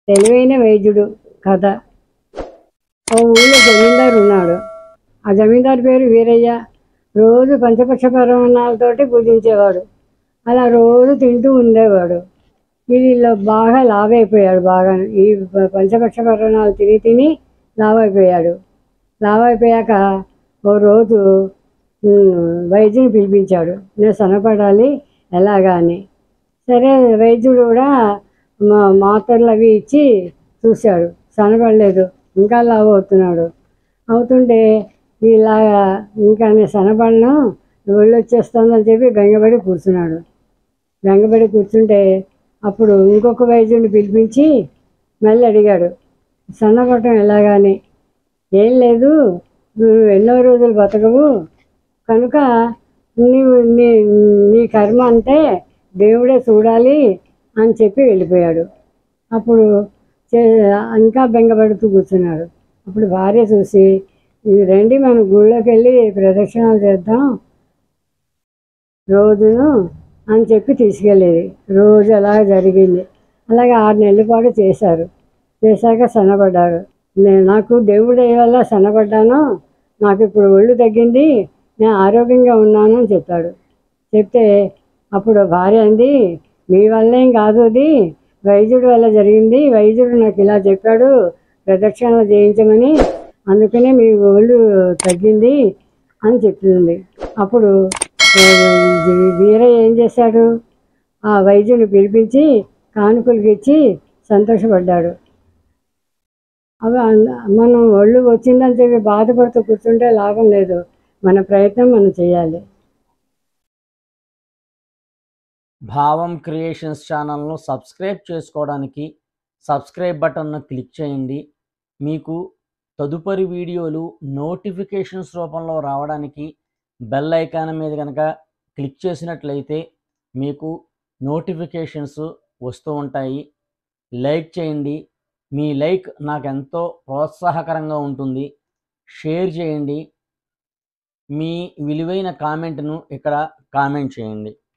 తెలివైన వైద్యుడు కథ ఓ ఊళ్ళో జమీందారు ఉన్నాడు ఆ జమీందారు పేరు వీరయ్య రోజు పంచపక్ష పరమాణాలతోటి పూజించేవాడు అలా రోజు తింటూ ఉండేవాడు వీళ్ళలో బాగా లావైపోయాడు బాగా ఈ ప- పంచపక్ష పరమాణాలు తిని తిని లావైపోయాడు లావైపోయాక ఓ రోజు ఉమ్, వైద్యుని పిలిపించాడు నేను సన్నపడాలి ఎలాగా అని సరే వైద్యుడు కూడా మా మాత్రలు అవి ఇచ్చి చూశాడు సనపడలేదు ఇంకా లావు అవుతున్నాడు అవుతుంటే ఇలాగా ఇంకా నేను సనపడను ఒళ్ళు వచ్చేస్తుందని చెప్పి బెంగపడి కూర్చున్నాడు బెంగపడి కూర్చుంటే అప్పుడు ఇంకొక వైద్యుడిని పిలిపించి మళ్ళీ అడిగాడు సన్నపడటం ఎలాగాని ఏం లేదు నువ్వు ఎన్నో రోజులు బతకవు కనుక నీవు నీ నీ కర్మ అంటే దేవుడే చూడాలి అని చెప్పి వెళ్ళిపోయాడు అప్పుడు చే- ఇంకా బెంగపడుతూ కూర్చున్నాడు అప్పుడు భార్య చూసి "ఇది రండి మనం గుళ్ళోకి వెళ్ళి ప్రదక్షిణాలు చేద్దాం రోజును అని చెప్పి తీసుకెళ్ళేది రోజు అలా జరిగింది అలాగే ఆరు నెలల పాటు చేశారు చేశాక సన్నపడ్డారు నేను నాకు దేవుడి దయ వల్ల సన్నపడ్డాను నాకు ఇప్పుడు ఒళ్ళు తగ్గింది నేను ఆరోగ్యంగా ఉన్నాను అని చెప్పాడు చెప్తే అప్పుడు భార్య అంది మీ వల్లేం కాదు అది వైద్యుడి వల్ల జరిగింది వైద్యుడు నాకు ఇలా చెప్పాడు ప్రదక్షిణలు చేయించమని అందుకనే మీ ఒళ్ళు తగ్గింది అని చెప్తుంది అప్పుడు ఆ, వీ- వీరయ్య ఏం చేశాడు ఆ వైద్యుని పిలిపించి కానుకలకి ఇచ్చి సంతోషపడ్డాడు అవి అన్- మనం ఒళ్ళు వచ్చిందని చెప్పి బాధపడుతూ కూర్చుంటే లాభం లేదు మన ప్రయత్నం మనం చేయాలి భావం క్రియేషన్స్ ఛానల్ను సబ్స్క్రైబ్ చేసుకోవడానికి సబ్స్క్రైబ్ బటన్ను క్లిక్ చేయండి మీకు తదుపరి వీడియోలు నోటిఫికేషన్స్ రూపంలో రావడానికి బెల్ ఐకాన్ మీద కనుక క్లిక్ చేసినట్లయితే మీకు నోటిఫికేషన్స్ వస్తూ ఉంటాయి లైక్ చేయండి మీ లైక్ నాకు ఎంతో ప్రోత్సాహకరంగా ఉంటుంది షేర్ చేయండి మీ విలువైన కామెంట్ను ఇక్కడ కామెంట్ చేయండి